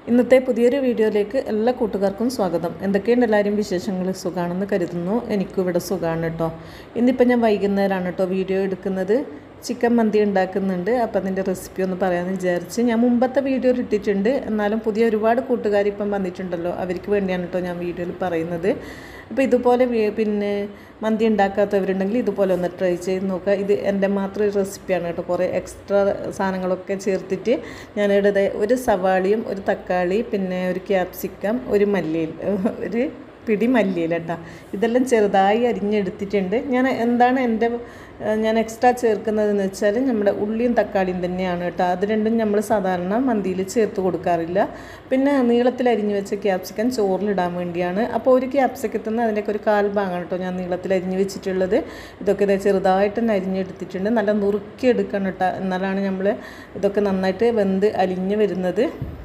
ഇന്നത്തെ പുതിയൊരു വീഡിയോയിലേക്ക് എല്ലാ കൂട്ടുകാർക്കും സ്വാഗതം എന്തൊക്കെയുണ്ട് എല്ലാവരും വിശേഷങ്ങൾ സുഖമാണെന്ന് കരുതുന്നു എനിക്കും ഇവിടെ സുഖമാണ് കേട്ടോ ഇന്നിപ്പോൾ ഞാൻ വൈകുന്നേരമാണ് കേട്ടോ വീഡിയോ എടുക്കുന്നത് ചിക്കൻ മന്തി ഉണ്ടാക്കുന്നുണ്ട് അപ്പോൾ അതിൻ്റെ റെസിപ്പി ഒന്ന് പറയാമെന്ന് വിചാരിച്ച് ഞാൻ മുമ്പത്തെ വീഡിയോയിൽ ഇട്ടിട്ടുണ്ട് എന്നാലും പുതിയ ഒരുപാട് കൂട്ടുകാർ ഇപ്പം വന്നിട്ടുണ്ടല്ലോ അവർക്ക് വേണ്ടിയാണ് കേട്ടോ ഞാൻ വീഡിയോയിൽ പറയുന്നത് അപ്പോൾ ഇതുപോലെ വി- പിന്നെ മന്തി ഉണ്ടാക്കാത്തവരുണ്ടെങ്കിൽ ഇതുപോലെ ഒന്ന് ട്രൈ ചെയ്ത് നോക്കുക ഇത് എൻ്റെ മാത്രം ഒരു റെസിപ്പിയാണ് കേട്ടോ കുറേ എക്സ്ട്രാ സാധനങ്ങളൊക്കെ ചേർത്തിട്ട് ഞാനിവിടെ ദേ ഒരു സവാളയും ഒരു തക്കാളി പിന്നെ ഒരു ക്യാപ്സിക്കം ഒരു മല്ലിയിൽ ഒരു പിടി മല്ലിയില കേട്ടോ ഇതെല്ലാം ചെറുതായി അരിഞ്ഞെടുത്തിട്ടുണ്ട് ഞാൻ എന്താണ് എൻ്റെ ഏഹ്, ഞാൻ എക്സ്ട്രാ ചേർക്കുന്നതെന്ന് വെച്ചാൽ നമ്മുടെ ഉള്ളിയും തക്കാളിയും തന്നെയാണ് കേട്ടോ അത് രണ്ടും നമ്മൾ സാധാരണ മന്തിയിൽ ചേർത്ത് കൊടുക്കാറില്ല പിന്നെ നീളത്തിൽ അരിഞ്ഞു വെച്ച ക്യാപ്സിക്കം ചോറിലിടാൻ വേണ്ടിയാണ് അപ്പോൾ ഒരു ക്യാപ്സിക്കത്തിൽ നിന്ന് അതിൻ്റെയൊക്കെ ഒരു കാൽ ഭാഗമാണ് കേട്ടോ ഞാൻ നീളത്തിൽ അരിഞ്ഞ് വെച്ചിട്ടുള്ളത് ഇതൊക്കെ ഇതേ ചെറുതായിട്ട് തന്നെ അരിഞ്ഞെടുത്തിട്ടുണ്ട് നല്ല നുറുക്കി എടുക്കണം കേട്ടോ എന്നാലാണ് നമ്മൾ ഇതൊക്കെ നന്നായിട്ട് വെന്ത് അലിഞ്ഞ് വരുന്നത്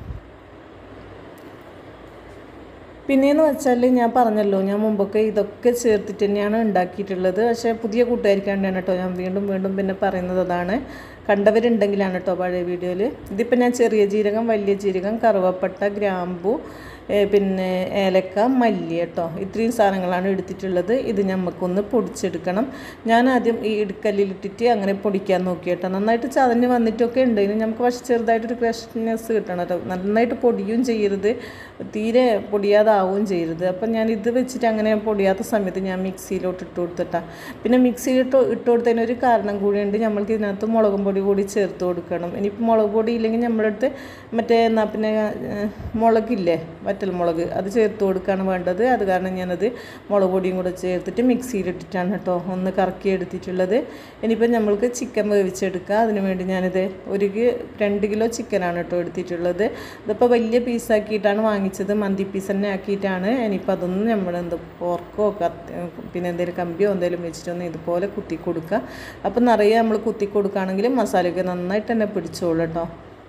പിന്നെയെന്ന് വെച്ചാൽ ഞാൻ പറഞ്ഞല്ലോ ഞാൻ മുമ്പൊക്കെ ഇതൊക്കെ ചേർത്തിട്ട് തന്നെയാണ് ഉണ്ടാക്കിയിട്ടുള്ളത് പക്ഷേ പുതിയ കൂട്ടുകാർക്കാണ്ടാണ് കേട്ടോ ഞാൻ വീണ്ടും വീണ്ടും പിന്നെ പറയുന്നത് അതാണ് കണ്ടവരുണ്ടെങ്കിലാണ് കേട്ടോ പഴയ വീഡിയോയിൽ ഇതിപ്പോൾ ഞാൻ ചെറിയ ജീരകം വലിയ ജീരകം കറുവപ്പട്ട ഗ്രാമ്പു ഏ, പിന്നെ ഏലക്ക മല്ലി കേട്ടോ ഇത്രയും സാധനങ്ങളാണ് എടുത്തിട്ടുള്ളത് ഇത് നമുക്കൊന്ന് പൊടിച്ചെടുക്കണം ഞാൻ ആദ്യം ഈ ഇടുക്കല്ലിലിട്ടിട്ട് അങ്ങനെ പൊടിക്കാൻ നോക്കി കേട്ടോ നന്നായിട്ട് ചതഞ്ഞ് വന്നിട്ടൊക്കെ ഉണ്ട് ഇനി നമുക്ക് പക്ഷേ ചെറുതായിട്ടൊരു ക്രഷ്നെസ് കിട്ടണം കേട്ടോ നന്നായിട്ട് പൊടിയും ചെയ്യരുത് തീരെ പൊടിയാതാവുകയും ചെയ്യരുത് അപ്പം ഞാൻ ഇത് വെച്ചിട്ട് അങ്ങനെ പൊടിയാത്ത സമയത്ത് ഞാൻ മിക്സിയിലോട്ട് ഇട്ട് കൊടുത്തിട്ടാണ് പിന്നെ മിക്സിയിലിട്ട് ഇട്ട് കൊടുത്തതിന് ഒരു കാരണം കൂടിയുണ്ട് നമ്മൾക്ക് ഇതിനകത്ത് മുളകും പൊടി കൂടി ചേർത്ത് കൊടുക്കണം ഇനിയിപ്പോൾ മുളക് പൊടി ഇല്ലെങ്കിൽ നമ്മളടുത്ത് മറ്റേ എന്നാ പിന്നെ ഏഹ്, മുളകില്ലേ വറ്റൽ മുളക് അത് ചേർത്ത് കൊടുക്കുകയാണ് വേണ്ടത് അത് കാരണം ഞാനത് മുളക് പൊടിയും കൂടെ ചേർത്തിട്ട് മിക്സിയിലിട്ടിട്ടാണ് കേട്ടോ ഒന്ന് കറക്കി എടുത്തിട്ടുള്ളത് ഇനിയിപ്പോൾ നമ്മൾക്ക് ചിക്കൻ വേവിച്ചെടുക്കുക അതിന് വേണ്ടി ഞാനിത് ഒരു കി- രണ്ട് കിലോ ചിക്കനാണ് കേട്ടോ എടുത്തിട്ടുള്ളത് ഇതിപ്പോൾ വലിയ പീസാക്കിയിട്ടാണ് വാങ്ങിച്ചത് മന്തി പീസ് തന്നെ ആക്കിയിട്ടാണ് ഇനിയിപ്പോൾ അതൊന്നും നമ്മൾ എന്ത് പോർക്കോ കത്തി പിന്നെ എന്തെങ്കിലും കമ്പിയോ എന്തെങ്കിലും വെച്ചിട്ടൊന്ന് ഇതുപോലെ കുത്തി കൊടുക്കുക അപ്പം നിറയെ നമ്മൾ കുത്തി കൊടുക്കുകയാണെങ്കിൽ മസാലയൊക്കെ നന്നായിട്ട് തന്നെ പിടിച്ചോളൂ കേട്ടോ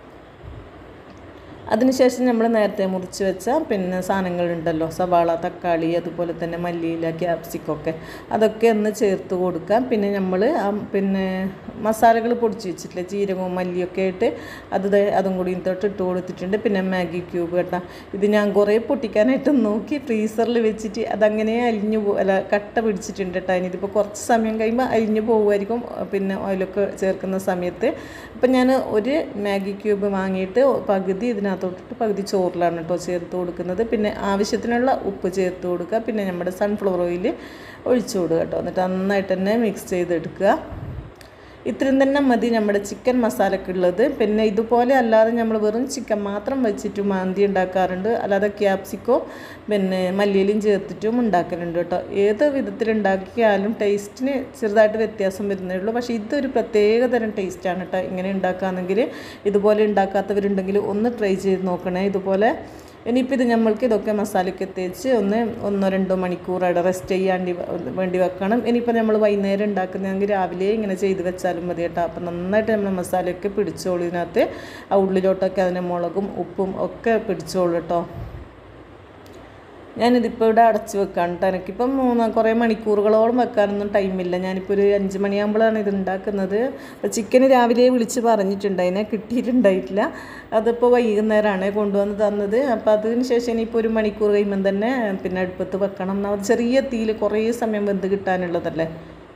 അതിനുശേഷം നമ്മൾ നേരത്തെ മുറിച്ച് വെച്ച പിന്നെ സാധനങ്ങളുണ്ടല്ലോ സവാള തക്കാളി അതുപോലെ തന്നെ മല്ലിയില ക്യാപ്സിക്കൊക്കെ അതൊക്കെ ഒന്ന് ചേർത്ത് കൊടുക്കാം പിന്നെ നമ്മൾ പിന്നെ മസാലകൾ പൊടിച്ച് വെച്ചിട്ടില്ലേ ജീരകവും മല്ലിയൊക്കെ ആയിട്ട് അത് ദേ അതും കൂടി ഇതിലോട്ട് ഇട്ട് കൊടുത്തിട്ടുണ്ട് പിന്നെ മാഗി ക്യൂബ് കേട്ടോ ഇത് ഞാൻ കുറേ പൊട്ടിക്കാനായിട്ട് നോക്കി ഫ്രീസറിൽ വെച്ചിട്ട് അതങ്ങനെ അലിഞ്ഞു പോ അല്ല കട്ട പിടിച്ചിട്ടുണ്ട് കേട്ടോ ഇനിയിതിപ്പോൾ കുറച്ച് സമയം കഴിയുമ്പോൾ അലിഞ്ഞു പോകുമായിരിക്കും പിന്നെ ഓയിലൊക്കെ ചേർക്കുന്ന സമയത്ത് അപ്പം ഞാൻ ഒരു മാഗി ക്യൂബ് വാങ്ങിയിട്ട് പകുതി ഇതിനകത്തോട്ടിട്ട് പകുതി ചോറിലാണ് കേട്ടോ ചേർത്ത് കൊടുക്കുന്നത് പിന്നെ ആവശ്യത്തിനുള്ള ഉപ്പ് ചേർത്ത് കൊടുക്കുക പിന്നെ നമ്മുടെ സൺഫ്ലവർ ഓയിൽ ഒഴിച്ചു കൊടുക്കുക കേട്ടോ എന്നിട്ട് നന്നായിട്ട് തന്നെ മിക്സ് ചെയ്തെടുക്കുക ഇത്രയും തന്നെ മതി നമ്മുടെ ചിക്കൻ മസാലയ്ക്ക് ഉള്ളത് പിന്നെ ഇതുപോലെ അല്ലാതെ നമ്മൾ വെറും ചിക്കൻ മാത്രം വെച്ചിട്ട് മാന്തി ഉണ്ടാക്കാറുണ്ട് അല്ലാതെ ക്യാപ്സിക്കോ പിന്നെ മല്ലിയിലും ചേർത്തിട്ടും ഉണ്ടാക്കലുണ്ട് കേട്ടോ ഏത് വിധത്തിൽ ഉണ്ടാക്കിയാലും ടേസ്റ്റിന് ചെറുതായിട്ട് വ്യത്യാസം വരുന്നേ ഉള്ളൂ പക്ഷേ ഇതൊരു പ്രത്യേക തരം ടേസ്റ്റാണ് കേട്ടോ ഇങ്ങനെ ഉണ്ടാക്കുകയാണെങ്കിൽ ഇതുപോലെ ഉണ്ടാക്കാത്തവരുണ്ടെങ്കിൽ ഒന്ന് ട്രൈ ചെയ്ത് നോക്കണേ ഇതുപോലെ ഇനിയിപ്പോൾ ഇത് നമ്മൾക്ക് ഇതൊക്കെ മസാലയ്ക്ക് തേച്ച് ഒന്ന് ഒന്നോ രണ്ടോ മണിക്കൂർ അവിടെ റെസ്റ്റ് ചെയ്യാണ്ടി വ- വേണ്ടി വെക്കണം ഇനിയിപ്പോൾ നമ്മൾ വൈകുന്നേരം ഉണ്ടാക്കുന്നതെങ്കിൽ രാവിലെ ഇങ്ങനെ ചെയ്ത് വെച്ചാലും മതി കേട്ടോ അപ്പം നന്നായിട്ട് നമ്മൾ മസാലയൊക്കെ പിടിച്ചോളൂ ഇതിനകത്ത് ആ ഉള്ളിലോട്ടൊക്കെ അതിന് മുളകും ഉപ്പും ഒക്കെ പിടിച്ചോളൂ കേട്ടോ ഞാനിതിപ്പോൾ ഇവിടെ അടച്ച് വെക്കാണ് കേട്ടോ എനിക്കിപ്പം മൂന്ന് കുറേ മണിക്കൂറുകളോളം വെക്കാനൊന്നും ടൈമില്ല ഞാനിപ്പോൾ ഒരു അഞ്ച് മണിയാകുമ്പോഴാണ് ഇത് ഉണ്ടാക്കുന്നത് അപ്പോൾ ചിക്കന് രാവിലെ വിളിച്ച് പറഞ്ഞിട്ടുണ്ട് അതിനെ കിട്ടിയിട്ടുണ്ടായിട്ടില്ല അതിപ്പോൾ വൈകുന്നേരമാണ് കൊണ്ടുവന്ന് തന്നത് അപ്പോൾ അതിന് ശേഷം ഇനിയിപ്പോൾ ഒരു മണിക്കൂർ കഴിയുമ്പം തന്നെ പിന്നെ അടുപ്പത്ത് വെക്കണം എന്നാൽ ചെറിയ തീയിൽ കുറേ സമയം വെന്ത് കിട്ടാനുള്ളതല്ലേ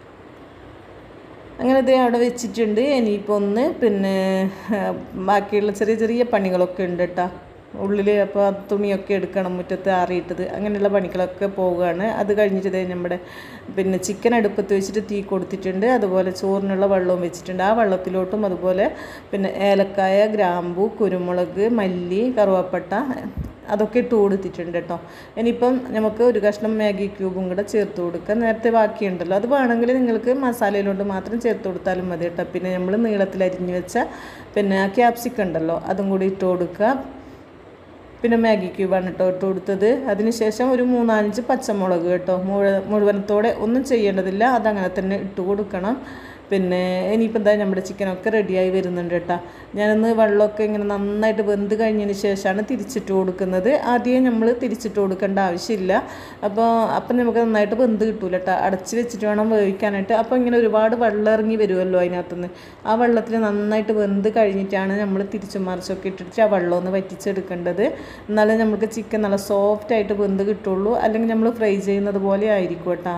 അങ്ങനെ ഇത് അവിടെ വെച്ചിട്ടുണ്ട് ഇനിയിപ്പോൾ ഒന്ന് പിന്നെ ആ, ബാക്കിയുള്ള ചെറിയ ചെറിയ പണികളൊക്കെ ഉണ്ട് കേട്ടോ ഉള്ളിൽ അപ്പോൾ തുണിയൊക്കെ എടുക്കണം മുറ്റത്ത് ആറിയിട്ടത് അങ്ങനെയുള്ള പണികളൊക്കെ പോവുകയാണ് അത് കഴിഞ്ഞിട്ട് ദേ നമ്മുടെ പിന്നെ ചിക്കൻ അടുപ്പത്ത് വെച്ചിട്ട് തീ കൊടുത്തിട്ടുണ്ട് അതുപോലെ ചോറിനുള്ള വെള്ളവും വെച്ചിട്ടുണ്ട് ആ വെള്ളത്തിലോട്ടും അതുപോലെ പിന്നെ ഏലക്കായ ഗ്രാമ്പു കുരുമുളക് മല്ലി കറുവപ്പട്ട അതൊക്കെ ഇട്ട് കൊടുത്തിട്ടുണ്ട് കേട്ടോ ഇനിയിപ്പം നമുക്ക് ഒരു കഷ്ണം മാഗി ക്യൂബും കൂടെ ചേർത്ത് കൊടുക്കുക നേരത്തെ ബാക്കിയുണ്ടല്ലോ അത് വേണമെങ്കിൽ നിങ്ങൾക്ക് മസാലയിലോട്ട് മാത്രം ചേർത്ത് കൊടുത്താലും മതി കേട്ടോ പിന്നെ നമ്മൾ നീളത്തിൽ അരിഞ്ഞ് വെച്ച പിന്നെ ക്യാപ്സിക്കം ഉണ്ടല്ലോ അതും കൂടി ഇട്ട് കൊടുക്കുക പിന്നെ മാഗി ക്യൂബാണ് കേട്ടോ ഇട്ട് കൊടുത്തത് അതിനുശേഷം ഒരു മൂന്നാലഞ്ച് പച്ചമുളക് കേട്ടോ മുഴ മുഴുവനത്തോടെ ഒന്നും ചെയ്യേണ്ടതില്ല അതങ്ങനെ തന്നെ ഇട്ട് കൊടുക്കണം പിന്നെ ഇനിയിപ്പോൾ എന്താ നമ്മുടെ ചിക്കനൊക്കെ റെഡിയായി വരുന്നുണ്ട് കേട്ടോ ഞാനൊന്ന് വെള്ളമൊക്കെ ഇങ്ങനെ നന്നായിട്ട് വെന്ത് കഴിഞ്ഞതിന് ശേഷമാണ് തിരിച്ചിട്ട് കൊടുക്കുന്നത് ആദ്യം നമ്മൾ തിരിച്ചിട്ട് കൊടുക്കേണ്ട ആവശ്യമില്ല അപ്പോൾ അപ്പം നമുക്ക് നന്നായിട്ട് വെന്ത് കിട്ടൂല കേട്ടോ അടച്ച് വെച്ചിട്ട് വേണം വേവിക്കാനായിട്ട് അപ്പോൾ ഇങ്ങനെ ഒരുപാട് വെള്ളം ഇറങ്ങി വരുമല്ലോ അതിനകത്തുനിന്ന് ആ വെള്ളത്തിൽ നന്നായിട്ട് വെന്ത് കഴിഞ്ഞിട്ടാണ് നമ്മൾ തിരിച്ചും മറിച്ചൊക്കെ ഇട്ടിട്ട് ആ വെള്ളം ഒന്ന് വറ്റിച്ചെടുക്കേണ്ടത് എന്നാലേ നമുക്ക് ചിക്കൻ നല്ല സോഫ്റ്റ് ആയിട്ട് വെന്ത് കിട്ടുള്ളൂ അല്ലെങ്കിൽ നമ്മൾ ഫ്രൈ ചെയ്യുന്നത് പോലെ ആയിരിക്കും കേട്ടോ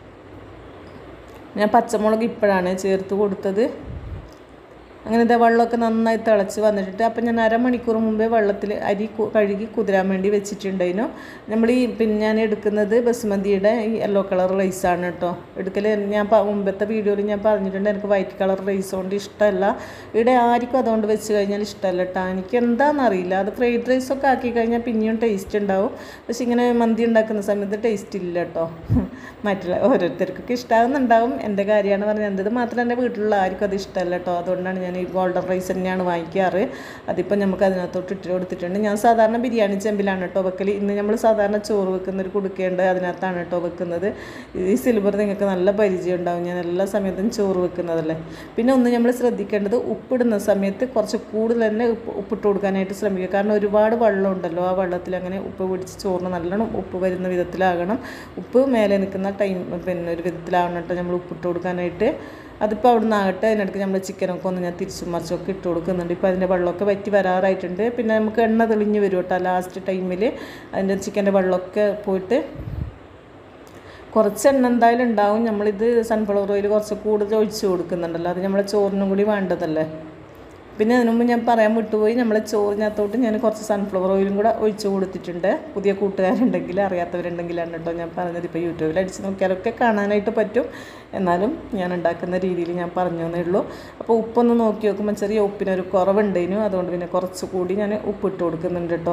ഞാൻ പച്ചമുളക് ഇപ്പോഴാണ് ചേർത്ത് കൊടുത്തത് അങ്ങനെ ഇതാ വെള്ളമൊക്കെ നന്നായി തിളച്ച് വന്നിട്ട് അപ്പം ഞാൻ അരമണിക്കൂർ മുമ്പേ വെള്ളത്തിൽ അരി കു- കഴുകി കുതിരാൻ വേണ്ടി വെച്ചിട്ടുണ്ടായിരുന്നു നമ്മൾ ഈ പിന്നെ ഞാൻ എടുക്കുന്നത് ബസുമതിയുടെ ഈ യെല്ലോ കളർ റൈസാണ് കേട്ടോ എടുക്കൽ ഞാൻ പ- മുമ്പത്തെ വീഡിയോയിൽ ഞാൻ പറഞ്ഞിട്ടുണ്ട് എനിക്ക് വൈറ്റ് കളർ റൈസ് കൊണ്ട് ഇഷ്ടമല്ല ഇവിടെ ആർക്കും അതുകൊണ്ട് വെച്ച് കഴിഞ്ഞാൽ ഇഷ്ടമല്ല കേട്ടോ എനിക്ക് എന്താണെന്നറിയില്ല അത് ഫ്രൈഡ് റൈസൊക്കെ ആക്കി കഴിഞ്ഞാൽ പിന്നെയും ടേസ്റ്റ് ഉണ്ടാവും പക്ഷെ ഇങ്ങനെ മന്തി ഉണ്ടാക്കുന്ന സമയത്ത് ടേസ്റ്റ് ഇല്ല കേട്ടോ മറ്റുള്ള ഓരോരുത്തർക്കൊക്കെ ഇഷ്ടമാകുന്നുണ്ടാവും എൻ്റെ കാര്യമാണ് പറഞ്ഞത് എൻ്റെത് മാത്രം എൻ്റെ വീട്ടിലുള്ള ആർക്കും അത് ഇഷ്ടമല്ല കേട്ടോ അതുകൊണ്ടാണ് ഞാൻ ഈ ഗോൾഡൻ റൈസ് തന്നെയാണ് വാങ്ങിക്കാറ് അതിപ്പോൾ നമുക്ക് അതിനകത്തോട്ട് ഇട്ട് കൊടുത്തിട്ടുണ്ട് ഞാൻ സാധാരണ ബിരിയാണി ചെമ്പിലാണ് കേട്ടോ വെക്കൽ ഇന്ന് നമ്മൾ സാധാരണ ചോറ് വെക്കുന്ന ഒരു കുടുക്കേണ്ട അതിനകത്താണ് കേട്ടോ വെക്കുന്നത് ഈ സിൽവർ നിങ്ങൾക്ക് നല്ല പരിചയം ഉണ്ടാവും ഞാൻ എല്ലാ സമയത്തും ചോറ് വെക്കുന്നതല്ലേ പിന്നെ ഒന്ന് നമ്മൾ ശ്രദ്ധിക്കേണ്ടത് ഉപ്പിടുന്ന സമയത്ത് കുറച്ച് കൂടുതൽ തന്നെ ഉപ്പ് ഉപ്പിട്ട് കൊടുക്കാനായിട്ട് ശ്രമിക്കുക കാരണം ഒരുപാട് വെള്ളം ഉണ്ടല്ലോ ആ വെള്ളത്തിൽ അങ്ങനെ ഉപ്പ് പിടിച്ച് ചോറിന് നല്ലോണം ഉപ്പ് വരുന്ന വിധത്തിലാകണം ഉപ്പ് മേലെ നിൽക്കുന്ന ടൈം പിന്നെ ഒരു വിധത്തിലാവണം കേട്ടോ നമ്മൾ ഉപ്പിട്ട് കൊടുക്കാനായിട്ട് അതിപ്പോൾ അവിടെ നിന്നാകട്ടെ അതിനിടയ്ക്ക് നമ്മൾ ചിക്കനൊക്കെ ഒന്ന് ഞാൻ തിരിച്ചും മറിച്ചൊക്കെ ഇട്ട് കൊടുക്കുന്നുണ്ട് ഇപ്പോൾ അതിൻ്റെ വെള്ളമൊക്കെ വറ്റി വരാറായിട്ടുണ്ട് പിന്നെ നമുക്ക് എണ്ണ തെളിഞ്ഞ് വരും കേട്ടോ ലാസ്റ്റ് ടൈമിൽ അതിൻ്റെ ചിക്കൻ്റെ വെള്ളമൊക്കെ പോയിട്ട് കുറച്ച് എണ്ണ എന്തായാലും ഉണ്ടാവും നമ്മളിത് സൺഫ്ലവർ ഓയിൽ കുറച്ച് കൂടുതൽ ഒഴിച്ച് കൊടുക്കുന്നുണ്ടല്ലോ അത് നമ്മളെ ചോറിനും കൂടി വേണ്ടതല്ലേ പിന്നെ അതിനു മുമ്പ് ഞാൻ പറയാൻ വിട്ടുപോയി നമ്മളെ ചോറിനകത്തോട്ട് ഞാൻ കുറച്ച് സൺഫ്ലവർ ഓയിലും കൂടെ ഒഴിച്ച് കൊടുത്തിട്ടുണ്ട് പുതിയ കൂട്ടുകാരുണ്ടെങ്കിൽ അറിയാത്തവരുണ്ടെങ്കിലാണ് കേട്ടോ ഞാൻ പറഞ്ഞത് ഇപ്പോൾ യൂട്യൂബിൽ അടിച്ച് നോക്കിയാലൊക്കെ കാണാനായിട്ട് പറ്റും എന്നാലും ഞാൻ ഉണ്ടാക്കുന്ന രീതിയിൽ ഞാൻ പറഞ്ഞു എന്നേ ഉള്ളൂ അപ്പോൾ ഉപ്പൊന്ന് നോക്കി നോക്കുമ്പോൾ ചെറിയ ഉപ്പിനൊരു കുറവുണ്ടേനു അതുകൊണ്ട് പിന്നെ കുറച്ച് കൂടി ഞാൻ ഉപ്പിട്ട് കൊടുക്കുന്നുണ്ട് കേട്ടോ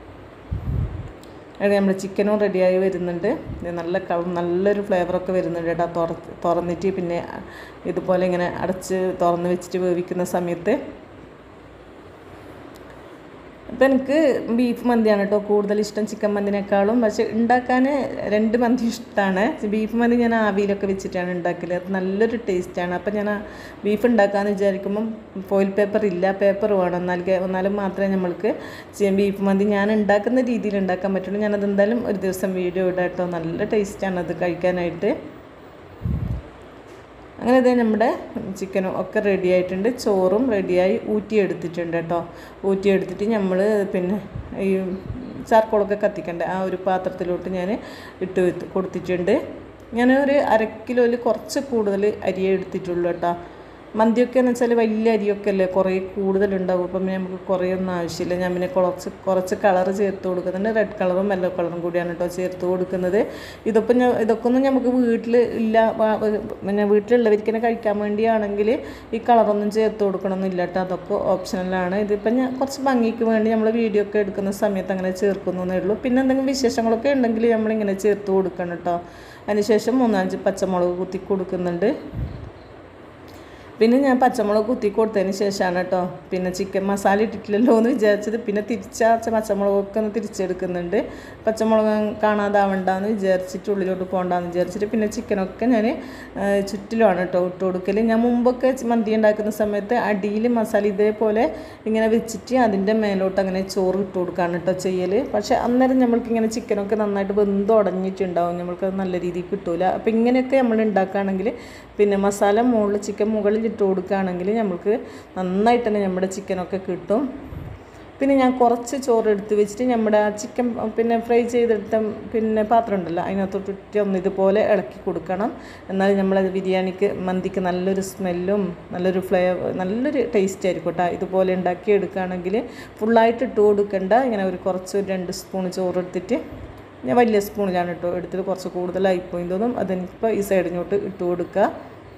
അത് നമ്മുടെ ചിക്കനും റെഡിയായി വരുന്നുണ്ട് ഇത് നല്ല കളർ നല്ലൊരു ഫ്ലേവറൊക്കെ വരുന്നുണ്ട് കേട്ടോ തുറ തുറന്നിട്ട് പിന്നെ ഇതുപോലെ ഇങ്ങനെ അടച്ച് തുറന്ന് വെച്ചിട്ട് വേവിക്കുന്ന സമയത്ത് അപ്പം എനിക്ക് ബീഫ് മന്തിയാണ് കേട്ടോ കൂടുതൽ ഇഷ്ടം ചിക്കൻ മന്തിനേക്കാളും പക്ഷെ ഉണ്ടാക്കാൻ രണ്ട് മന്തി ഇഷ്ടമാണ് ബീഫ് മന്തി ഞാൻ ആവിയിലൊക്കെ വെച്ചിട്ടാണ് ഉണ്ടാക്കൽ അത് നല്ലൊരു ടേസ്റ്റാണ് അപ്പം ഞാൻ ആ ബീഫ് ഉണ്ടാക്കാമെന്ന് വിചാരിക്കുമ്പം ഫോയിൽ പേപ്പർ ഇല്ല പേപ്പർ വേണം എന്നാൽ എന്നാലും മാത്രമേ നമ്മൾക്ക് ചി- ബീഫ് മന്തി ഞാൻ ഉണ്ടാക്കുന്ന രീതിയിൽ ഉണ്ടാക്കാൻ പറ്റുള്ളൂ ഞാനത് എന്തായാലും ഒരു ദിവസം വീഡിയോ ഇടാം കേട്ടോ നല്ല ടേസ്റ്റാണ് അത് കഴിക്കാനായിട്ട് അങ്ങനെ ഇതേ നമ്മുടെ ചിക്കനും ഒക്കെ റെഡി ആയിട്ടുണ്ട് ചോറും റെഡിയായി ഊറ്റിയെടുത്തിട്ടുണ്ട് കേട്ടോ ഊറ്റിയെടുത്തിട്ട് നമ്മൾ പിന്നെ ഈ ചാർക്കോളൊക്കെ കത്തിക്കണ്ടേ ആ ഒരു പാത്രത്തിലോട്ട് ഞാൻ ഇട്ട് വെത്ത് കൊടുത്തിട്ടുണ്ട് ഞാൻ ഒരു അര കിലോയിൽ കുറച്ച് കൂടുതൽ അരിയേ എടുത്തിട്ടുള്ളൂ കേട്ടോ മന്തിയൊക്കെ എന്ന് വെച്ചാൽ വലിയ അരിയൊക്കെ അല്ലേ കുറേ കൂടുതലുണ്ടാവും അപ്പം പിന്നെ നമുക്ക് കുറേ ഒന്നും ആവശ്യമില്ല ഞാൻ പിന്നെ കുറച്ച് കുറച്ച് കളർ ചേർത്ത് കൊടുക്കുന്നുണ്ട് റെഡ് കളറും യെല്ലോ കളറും കൂടിയാണ് കേട്ടോ ചേർത്ത് കൊടുക്കുന്നത് ഇതൊപ്പം ഞാൻ ഇതൊക്കെ ഒന്നും നമുക്ക് വീട്ടിൽ ഇല്ല വാ- പിന്നെ വീട്ടിലുള്ളവർക്ക് തന്നെ കഴിക്കാൻ വേണ്ടിയാണെങ്കിൽ ഈ കളറൊന്നും ചേർത്ത് കൊടുക്കണമെന്നില്ല കേട്ടോ അതൊക്കെ ഓപ്ഷണലാണ് ഇതിപ്പം ഞാൻ കുറച്ച് ഭംഗിക്ക് വേണ്ടി നമ്മൾ വീഡിയോ ഒക്കെ എടുക്കുന്ന സമയത്ത് അങ്ങനെ ചേർക്കുന്നേ ഉള്ളൂ പിന്നെ എന്തെങ്കിലും വിശേഷങ്ങളൊക്കെ ഉണ്ടെങ്കിൽ നമ്മളിങ്ങനെ ചേർത്ത് കൊടുക്കണം കേട്ടോ അതിനുശേഷം മൂന്നാഞ്ച് പച്ചമുളക് കുത്തി കൊടുക്കുന്നുണ്ട് പിന്നെ ഞാൻ പച്ചമുളക് കുത്തി കൊടുത്തതിന് ശേഷമാണ് കേട്ടോ പിന്നെ ചിക്കൻ മസാല ഇട്ടിട്ടില്ലല്ലോ എന്ന് വിചാരിച്ചത് പിന്നെ തിരിച്ചാ പച്ചമുളകൊക്കെ ഒന്ന് തിരിച്ചെടുക്കുന്നുണ്ട് പച്ചമുളക് കാണാതാവണ്ടെന്ന് വിചാരിച്ചിട്ട് ഉള്ളിലോട്ട് പോകണ്ടെന്ന് വിചാരിച്ചിട്ട് പിന്നെ ചിക്കനൊക്കെ ഞാൻ ചുറ്റിലുമാണ് കേട്ടോ ഇട്ട് കൊടുക്കൽ ഞാൻ മുമ്പൊക്കെ ചി- മന്തി ഉണ്ടാക്കുന്ന സമയത്ത് അടിയിൽ മസാല ഇതേപോലെ ഇങ്ങനെ വെച്ചിട്ട് അതിൻ്റെ മേലോട്ട് അങ്ങനെ ചോറ് ഇട്ട് കൊടുക്കുകയാണ് കേട്ടോ ചെയ്യൽ പക്ഷേ അന്നേരം നമ്മൾക്ക് ഇങ്ങനെ ചിക്കനൊക്കെ നന്നായിട്ട് വെന്ത് ഉടഞ്ഞിട്ടുണ്ടാവും നമ്മൾക്ക് അത് നല്ല രീതിയിൽ കിട്ടൂല അപ്പോൾ ഇങ്ങനെയൊക്കെ നമ്മൾ ഉണ്ടാക്കുകയാണെങ്കിൽ പിന്നെ മസാല മുകളിൽ ചിക്കൻ മുകളിൽ ഇട്ട് കൊടുക്കുകയാണെങ്കിൽ നമുക്ക് നന്നായിട്ട് തന്നെ നമ്മുടെ ചിക്കനൊക്കെ കിട്ടും പിന്നെ ഞാൻ കുറച്ച് ചോറ് എടുത്ത് വെച്ചിട്ട് നമ്മുടെ ആ ചിക്കൻ പിന്നെ ഫ്രൈ ചെയ്തെടുത്ത പിന്നെ പാത്രം ഉണ്ടല്ലോ അതിനകത്തോട്ട് ഒന്ന് ഇതുപോലെ ഇളക്കി കൊടുക്കണം എന്നാൽ നമ്മളത് ബിരിയാണിക്ക് മന്തിക്ക് നല്ലൊരു സ്മെല്ലും നല്ലൊരു ഫ്ലേവർ നല്ലൊരു ടേസ്റ്റ് ആയിരിക്കും കേട്ടോ ഇതുപോലെ ഉണ്ടാക്കി എടുക്കുകയാണെങ്കിൽ ഫുള്ളായിട്ട് ഇട്ട് കൊടുക്കണ്ട ഇങ്ങനെ ഒരു കുറച്ച് ഒരു രണ്ട് സ്പൂൺ ചോറ് എടുത്തിട്ട് ഞാൻ വലിയ സ്പൂണിലാണ് കേട്ടോ എടുത്തിട്ട് കുറച്ച് കൂടുതലായിപ്പോയി തോന്നും അതെനിക്കിപ്പോൾ ഈ സൈഡിനോട്ട് ഇട്ട് കൊടുക്കുക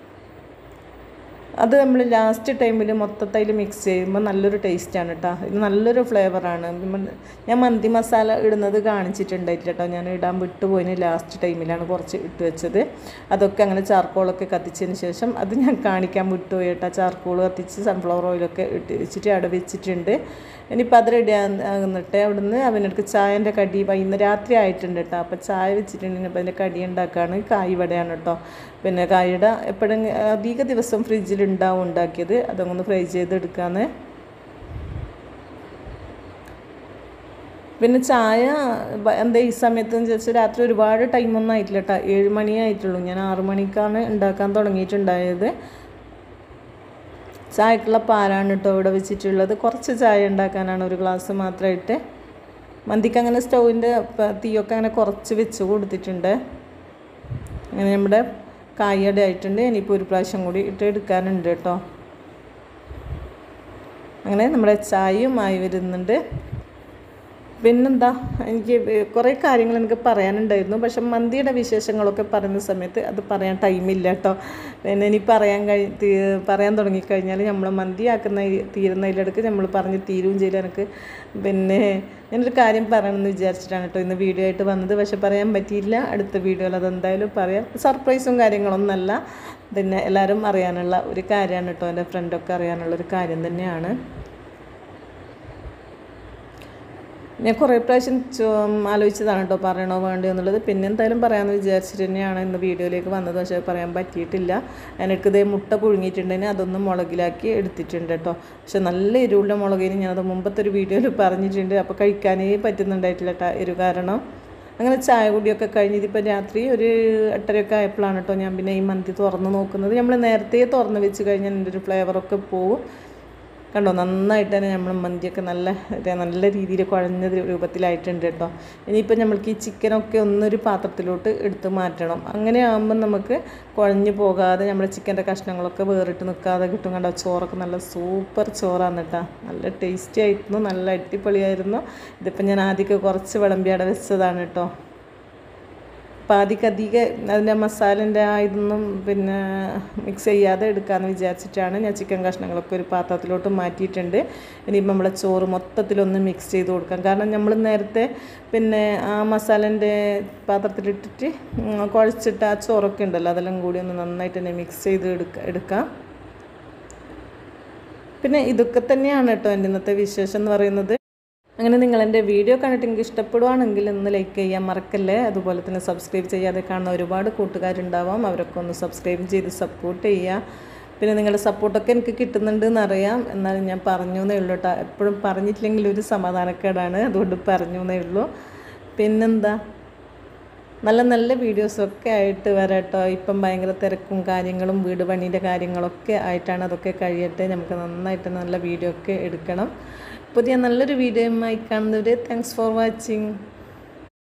അത് നമ്മൾ ലാസ്റ്റ് ടൈമിൽ മൊത്തത്തിൽ മിക്സ് ചെയ്യുമ്പോൾ നല്ലൊരു ടേസ്റ്റാണ് കേട്ടോ ഇത് നല്ലൊരു ഫ്ലേവറാണ് ഞാൻ മന്തി മസാല ഇടുന്നത് കാണിച്ചിട്ടുണ്ടായിട്ടില്ല കേട്ടോ ഞാൻ ഇടാൻ വിട്ടുപോയിന് ലാസ്റ്റ് ടൈമിലാണ് കുറച്ച് ഇട്ട് വെച്ചത് അതൊക്കെ അങ്ങനെ ചാർക്കോളൊക്കെ കത്തിച്ചതിന് ശേഷം അത് ഞാൻ കാണിക്കാൻ വിട്ടുപോയി കേട്ടോ ചാർക്കോൾ കത്തിച്ച് സൺഫ്ലവർ ഓയിലൊക്കെ ഇട്ട് വെച്ചിട്ട് അവിടെ വെച്ചിട്ടുണ്ട് ഇനിയിപ്പോൾ അത് റെഡി ആകുന്നിട്ട് അവിടുന്ന് അവനടുക്ക് ചായൻ്റെ കടി വൈകുന്നേരം രാത്രി ആയിട്ടുണ്ട് കേട്ടോ അപ്പോൾ ചായ വെച്ചിട്ടുണ്ടെങ്കിൽ അപ്പോൾ അതിൻ്റെ കടി ഉണ്ടാക്കുകയാണ് കായ് വടയാണ് കേട്ടോ പിന്നെ കായുടെ എപ്പോഴും അധിക ദിവസം ഫ്രിഡ്ജിൽ ഉണ്ടാവും ഉണ്ടാക്കിയത് അതങ്ങൊന്ന് ഫ്രൈ ചെയ്തെടുക്കാന്ന് പിന്നെ ചായ ബ- എന്താ ഈ സമയത്ത് എന്ന് വെച്ചാൽ രാത്രി ഒരുപാട് ടൈമൊന്നും ആയിട്ടില്ല കേട്ടോ ഏഴ് മണിയായിട്ടുള്ളൂ ഞാൻ ആറു മണിക്കാണ് ഉണ്ടാക്കാൻ തുടങ്ങിയിട്ടുണ്ടായത് ചായക്കുള്ള പാലാണ് കേട്ടോ ഇവിടെ വെച്ചിട്ടുള്ളത് കുറച്ച് ചായ ഉണ്ടാക്കാനാണ് ഒരു ഗ്ലാസ് മാത്രമായിട്ട് മന്തിക്ക് അങ്ങനെ സ്റ്റൗവിൻ്റെ തീയൊക്കെ അങ്ങനെ കുറച്ച് വെച്ച് കൊടുത്തിട്ടുണ്ട് അങ്ങനെ നമ്മുടെ കായയുടെ ആയിട്ടുണ്ട് ഇനിയിപ്പോൾ ഒരു പ്രാവശ്യം കൂടി ഇട്ട് എടുക്കാനുണ്ട് കേട്ടോ അങ്ങനെ നമ്മുടെ ചായയും ആയി വരുന്നുണ്ട് പിന്നെന്താ എനിക്ക് കുറേ കാര്യങ്ങൾ എനിക്ക് പറയാനുണ്ടായിരുന്നു പക്ഷെ മന്തിയുടെ വിശേഷങ്ങളൊക്കെ പറയുന്ന സമയത്ത് അത് പറയാൻ ടൈമില്ല കേട്ടോ പിന്നെ ഇനി പറയാൻ കഴി തീ- പറയാൻ തുടങ്ങിക്കഴിഞ്ഞാൽ നമ്മൾ മന്തി ആക്കുന്ന ഈ തീരുന്നതിലെടുക്ക് നമ്മൾ പറഞ്ഞ് തീരുകയും ചെയ്യില്ല എനിക്ക് പിന്നെ ഞാനൊരു കാര്യം പറയണമെന്ന് വിചാരിച്ചിട്ടാണ് കേട്ടോ ഇന്ന് വീഡിയോ ആയിട്ട് വന്നത് പക്ഷെ പറയാൻ പറ്റിയില്ല അടുത്ത വീഡിയോയിൽ അതെന്തായാലും പറയാം സർപ്രൈസും കാര്യങ്ങളൊന്നല്ല പിന്നെ എല്ലാവരും അറിയാനുള്ള ഒരു കാര്യമാണ് കേട്ടോ എൻ്റെ ഫ്രണ്ടൊക്കെ അറിയാനുള്ള ഒരു കാര്യം തന്നെയാണ് ഞാൻ കുറേ പ്രാവശ്യം ചോ- ആലോചിച്ചതാണ് കേട്ടോ പറയണോ വേണ്ടോ എന്നുള്ളത് പിന്നെ എന്തായാലും പറയാമെന്ന് വിചാരിച്ചിട്ട് തന്നെയാണ് ഇന്ന് വീഡിയോയിലേക്ക് വന്നത് പക്ഷേ പറയാൻ പറ്റിയിട്ടില്ല എനിക്ക് ഇതേ മുട്ട പുഴുങ്ങിയിട്ടുണ്ടെങ്കിൽ അതൊന്ന് മുളകിലാക്കി എടുത്തിട്ടുണ്ട് കേട്ടോ പക്ഷെ നല്ല എരിവുള്ള മുളകിന് ഞാനത് മുമ്പത്തെ ഒരു വീഡിയോയിൽ പറഞ്ഞിട്ടുണ്ട് അപ്പോൾ കഴിക്കാനേ പറ്റുന്നുണ്ടായിട്ടില്ല കേട്ടോ എരിവ് കാരണം അങ്ങനെ ചായ കുടിയൊക്കെ കഴിഞ്ഞ് ഇതിപ്പോൾ രാത്രി ഒരു എട്ടരയൊക്കെ ആയപ്പോഴാണ് കേട്ടോ ഞാൻ പിന്നെ ഈ മന്തി തുറന്ന് നോക്കുന്നത് നമ്മൾ നേരത്തെ തുറന്ന് വെച്ച് കഴിഞ്ഞാൽ എൻ്റെ ഒരു ഫ്ലേവറൊക്കെ പോവും കണ്ടോ നന്നായിട്ട് തന്നെ നമ്മൾ മന്തിയൊക്കെ നല്ല ഒരു നല്ല രീതിയിൽ കുഴഞ്ഞ രൂപത്തിലായിട്ടുണ്ട് കേട്ടോ ഇനിയിപ്പോൾ നമ്മൾക്ക് ഈ ചിക്കനൊക്കെ ഒന്നൊരു പാത്രത്തിലോട്ട് എടുത്ത് മാറ്റണം അങ്ങനെ ആകുമ്പോൾ നമുക്ക് കുഴഞ്ഞു പോകാതെ നമ്മുടെ ചിക്കൻ്റെ കഷ്ണങ്ങളൊക്കെ വേറിട്ട് നിൽക്കാതെ കിട്ടും കണ്ടോ ചോറൊക്കെ നല്ല സൂപ്പർ ചോറാണ് കേട്ടോ നല്ല ടേസ്റ്റി ആയിരുന്നു നല്ല അടിപൊളിയായിരുന്നു ഇതിപ്പോൾ ഞാൻ ആദ്യമൊക്കെ കുറച്ച് വിളമ്പിയാടെ വെച്ചതാണ് കേട്ടോ അപ്പോൾ ആദ്യമൊക്കെ അധികം അതിൻ്റെ മസാലേൻ്റെ ആ ഇതൊന്നും പിന്നെ മിക്സ് ചെയ്യാതെ എടുക്കാമെന്ന് വിചാരിച്ചിട്ടാണ് ഞാൻ ചിക്കൻ കഷ്ണങ്ങളൊക്കെ ഒരു പാത്രത്തിലോട്ട് മാറ്റിയിട്ടുണ്ട് ഇനിയിപ്പോൾ നമ്മളെ ചോറ് മൊത്തത്തിലൊന്ന് മിക്സ് ചെയ്ത് കൊടുക്കാം കാരണം നമ്മൾ നേരത്തെ പിന്നെ ആ മസാലേൻ്റെ പാത്രത്തിലിട്ടിട്ട് ഉം, കുഴച്ചിട്ട് ആ ചോറൊക്കെ ഉണ്ടല്ലോ അതെല്ലാം കൂടി ഒന്ന് നന്നായിട്ട് തന്നെ മിക്സ് ചെയ്ത് എടുക്ക എടുക്കാം പിന്നെ ഇതൊക്കെ തന്നെയാണ് കേട്ടോ എൻ്റെ ഇന്നത്തെ വിശേഷം എന്ന് പറയുന്നത് അങ്ങനെ നിങ്ങൾ എൻ്റെ വീഡിയോ കണ്ടിട്ട് എനിക്ക് ഇഷ്ടപ്പെടുവാണെങ്കിൽ ഒന്ന് ലൈക്ക് ചെയ്യാൻ മറക്കല്ലേ അതുപോലെ തന്നെ സബ്സ്ക്രൈബ് ചെയ്യാതെ കാണുന്ന ഒരുപാട് കൂട്ടുകാരുണ്ടാവാം അവരൊക്കെ ഒന്ന് സബ്സ്ക്രൈബ് ചെയ്ത് സപ്പോർട്ട് ചെയ്യുക പിന്നെ നിങ്ങളുടെ സപ്പോർട്ടൊക്കെ എനിക്ക് കിട്ടുന്നുണ്ട് എന്നറിയാം എന്നാലും ഞാൻ പറഞ്ഞു എന്നേ ഉള്ളൂ കേട്ടോ എപ്പോഴും പറഞ്ഞിട്ടില്ലെങ്കിൽ ഒരു സമാധാനക്കേടാണ് അതുകൊണ്ട് പറഞ്ഞു എന്നേ ഉള്ളൂ പിന്നെന്താ നല്ല നല്ല വീഡിയോസൊക്കെ ആയിട്ട് വരാട്ടോ ഇപ്പം ഭയങ്കര തിരക്കും കാര്യങ്ങളും വീട് പണീൻ്റെ കാര്യങ്ങളൊക്കെ ആയിട്ടാണ് അതൊക്കെ കഴിയട്ടെ നമുക്ക് നന്നായിട്ട് നല്ല വീഡിയോ ഒക്കെ എടുക്കണം പുതിയ നല്ലൊരു വീഡിയോയുമായി കാണുന്നവരെ താങ്ക്സ് ഫോർ വാച്ചിങ്